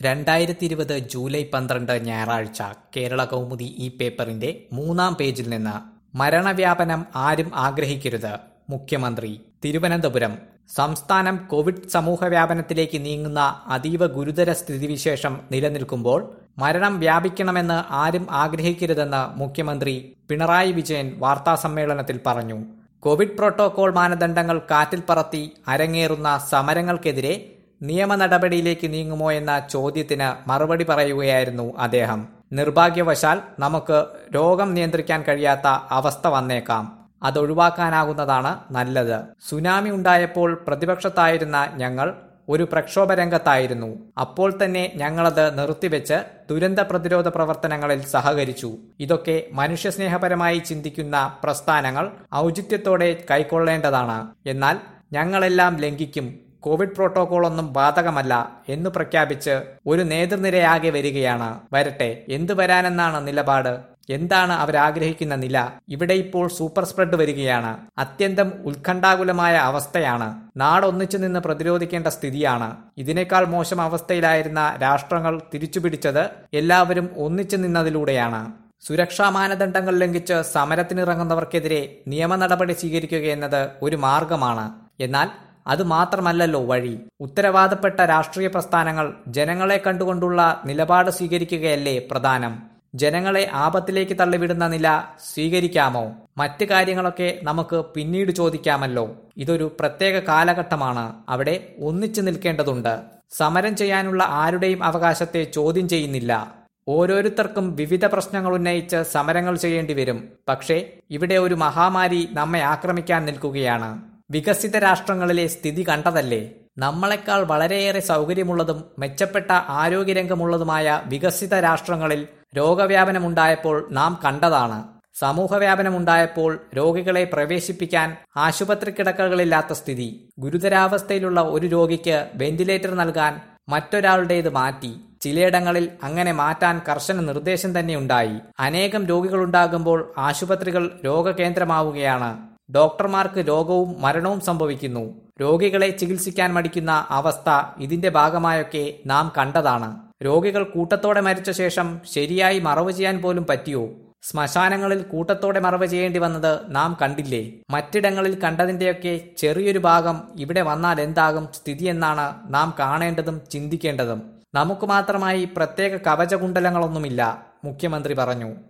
രണ്ടായിരത്തി ഇരുപത് ജൂലൈ പന്ത്രണ്ട് ഞായറാഴ്ച കേരള കൗമുദി ഈ പേപ്പറിന്റെ മൂന്നാം പേജിൽ നിന്ന് മരണവ്യാപനം ആരും ആഗ്രഹിക്കരുത് മുഖ്യമന്ത്രി തിരുവനന്തപുരം സംസ്ഥാനം കോവിഡ് സമൂഹവ്യാപനത്തിലേക്ക് നീങ്ങുന്ന അതീവ ഗുരുതര സ്ഥിതിവിശേഷം നിലനിൽക്കുമ്പോൾ മരണം വ്യാപിക്കണമെന്ന് ആരും ആഗ്രഹിക്കരുതെന്ന് മുഖ്യമന്ത്രി പിണറായി വിജയൻ വാർത്താസമ്മേളനത്തിൽ പറഞ്ഞു കോവിഡ് പ്രോട്ടോകോൾ മാനദണ്ഡങ്ങൾ കാറ്റിൽ പറത്തി അരങ്ങേറുന്ന സമരങ്ങൾക്കെതിരെ നിയമ നടപടിയിലേക്ക് നീങ്ങുമോ എന്ന ചോദ്യത്തിന് മറുപടി പറയുകയായിരുന്നു അദ്ദേഹം നിർഭാഗ്യവശാൽ നമുക്ക് രോഗം നിയന്ത്രിക്കാൻ കഴിയാത്ത അവസ്ഥ വന്നേക്കാം അതൊഴിവാക്കാനാകുന്നതാണ് നല്ലത് സുനാമി ഉണ്ടായപ്പോൾ പ്രതിപക്ഷത്തായിരുന്ന ഞങ്ങൾ ഒരു പ്രക്ഷോഭ രംഗത്തായിരുന്നു അപ്പോൾ തന്നെ ഞങ്ങളത് നിർത്തിവെച്ച് ദുരന്ത പ്രതിരോധ പ്രവർത്തനങ്ങളിൽ സഹകരിച്ചു ഇതൊക്കെ മനുഷ്യസ്നേഹപരമായി ചിന്തിക്കുന്ന പ്രസ്ഥാനങ്ങൾ ഔചിത്യത്തോടെ കൈക്കൊള്ളേണ്ടതാണ് എന്നാൽ ഞങ്ങളെല്ലാം ലംഘിക്കും കോവിഡ് പ്രോട്ടോകോൾ ഒന്നും ബാധകമല്ല എന്ന് പ്രഖ്യാപിച്ച് ഒരു നേതൃനിരയാകെ വരികയാണ് വരട്ടെ എന്തു വരാനെന്നാണ് നിലപാട് എന്താണ് അവരാഗ്രഹിക്കുന്ന നില ഇവിടെ ഇപ്പോൾ സൂപ്പർ സ്പ്രെഡ് വരികയാണ് അത്യന്തം ഉത്കണ്ഠാകുലമായ അവസ്ഥയാണ് നാടൊന്നിച്ചു നിന്ന് പ്രതിരോധിക്കേണ്ട സ്ഥിതിയാണ് ഇതിനേക്കാൾ മോശം അവസ്ഥയിലായിരുന്ന രാഷ്ട്രങ്ങൾ തിരിച്ചുപിടിച്ചത് എല്ലാവരും ഒന്നിച്ചു നിന്നതിലൂടെയാണ് സുരക്ഷാ മാനദണ്ഡങ്ങൾ ലംഘിച്ച് സമരത്തിനിറങ്ങുന്നവർക്കെതിരെ നിയമ നടപടി സ്വീകരിക്കുക എന്നത് ഒരു മാർഗമാണ് എന്നാൽ അത് മാത്രമല്ലല്ലോ വഴി ഉത്തരവാദപ്പെട്ട രാഷ്ട്രീയ പ്രസ്ഥാനങ്ങൾ ജനങ്ങളെ കണ്ടുകൊണ്ടുള്ള നിലപാട് സ്വീകരിക്കുകയല്ലേ പ്രധാനം ജനങ്ങളെ ആപത്തിലേക്ക് തള്ളിവിടുന്ന നില സ്വീകരിക്കാമോ മറ്റ് കാര്യങ്ങളൊക്കെ നമുക്ക് പിന്നീട് ചോദിക്കാമല്ലോ ഇതൊരു പ്രത്യേക കാലഘട്ടമാണ് അവിടെ ഒന്നിച്ചു നിൽക്കേണ്ടതുണ്ട് സമരം ചെയ്യാനുള്ള ആരുടെയും അവകാശത്തെ ചോദ്യം ചെയ്യുന്നില്ല ഓരോരുത്തർക്കും വിവിധ പ്രശ്നങ്ങൾ ഉന്നയിച്ച് സമരങ്ങൾ ചെയ്യേണ്ടി വരും പക്ഷേ ഇവിടെ ഒരു മഹാമാരി നമ്മെ ആക്രമിക്കാൻ നിൽക്കുകയാണ് വികസിത രാഷ്ട്രങ്ങളിലെ സ്ഥിതി കണ്ടതല്ലേ നമ്മളെക്കാൾ വളരെയേറെ സൗകര്യമുള്ളതും മെച്ചപ്പെട്ട ആരോഗ്യരംഗമുള്ളതുമായ വികസിത രാഷ്ട്രങ്ങളിൽ രോഗവ്യാപനമുണ്ടായപ്പോൾ നാം കണ്ടതാണ് സമൂഹവ്യാപനമുണ്ടായപ്പോൾ രോഗികളെ പ്രവേശിപ്പിക്കാൻ ആശുപത്രി കിടക്കകളില്ലാത്ത സ്ഥിതി ഗുരുതരാവസ്ഥയിലുള്ള ഒരു രോഗിക്ക് വെന്റിലേറ്റർ നൽകാൻ മറ്റൊരാളുടേത് മാറ്റി ചിലയിടങ്ങളിൽ അങ്ങനെ മാറ്റാൻ കർശന നിർദ്ദേശം തന്നെ ഉണ്ടായി അനേകം രോഗികളുണ്ടാകുമ്പോൾ ആശുപത്രികൾ രോഗകേന്ദ്രമാവുകയാണ് ഡോക്ടർമാർക്ക് രോഗവും മരണവും സംഭവിക്കുന്നു രോഗികളെ ചികിത്സിക്കാൻ മടിക്കുന്ന അവസ്ഥ ഇതിന്റെ ഭാഗമായൊക്കെ നാം കണ്ടതാണ് രോഗികൾ കൂട്ടത്തോടെ മരിച്ച ശേഷം ശരിയായി മറവ് ചെയ്യാൻ പോലും പറ്റിയോ ശ്മശാനങ്ങളിൽ കൂട്ടത്തോടെ മറവ് ചെയ്യേണ്ടി വന്നത് നാം കണ്ടില്ലേ മറ്റിടങ്ങളിൽ കണ്ടതിന്റെയൊക്കെ ചെറിയൊരു ഭാഗം ഇവിടെ വന്നാൽ എന്താകും സ്ഥിതി എന്നാണ് നാം കാണേണ്ടതും ചിന്തിക്കേണ്ടതും നമുക്ക് മാത്രമായി പ്രത്യേക കവചകുണ്ടലങ്ങളൊന്നുമില്ല മുഖ്യമന്ത്രി പറഞ്ഞു